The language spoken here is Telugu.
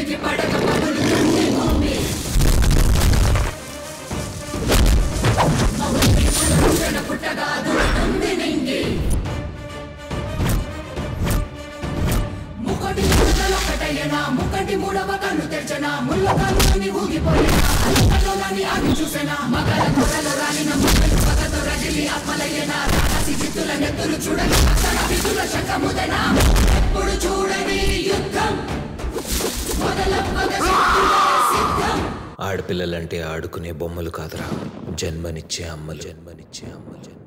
ఉనికి పడక పగులుతుంది భూమి మౌనికి పునరుద్ధరణ పుట్టగా దుడుతుంది నింగి ముక్కటి ముక్కలొక్కటయ్యనా ముక్కటి మూడవ కన్ను తెరచనా ముళ్ళ కన్నుని ఊగిపోయినా అల్లకల్లోని ఆగి చూసెనా మగల కొరలు రాలిన ముక్కలు పగతో రగిలి ఆత్మలయ్యనా రాసి చిత్తుల నెత్తులు చూడని అసల విధుల శంఖముదనా ఎప్పుడు చూడని యుద్ధం మొదలవ్వగ శక్తులే సిద్ధం ఆడపిల్లలంటే ఆడుకునే బొమ్మలు కాదురా జన్మనిచ్చే అమ్మలు జన్మనిచ్చే అమ్మలు జన్మ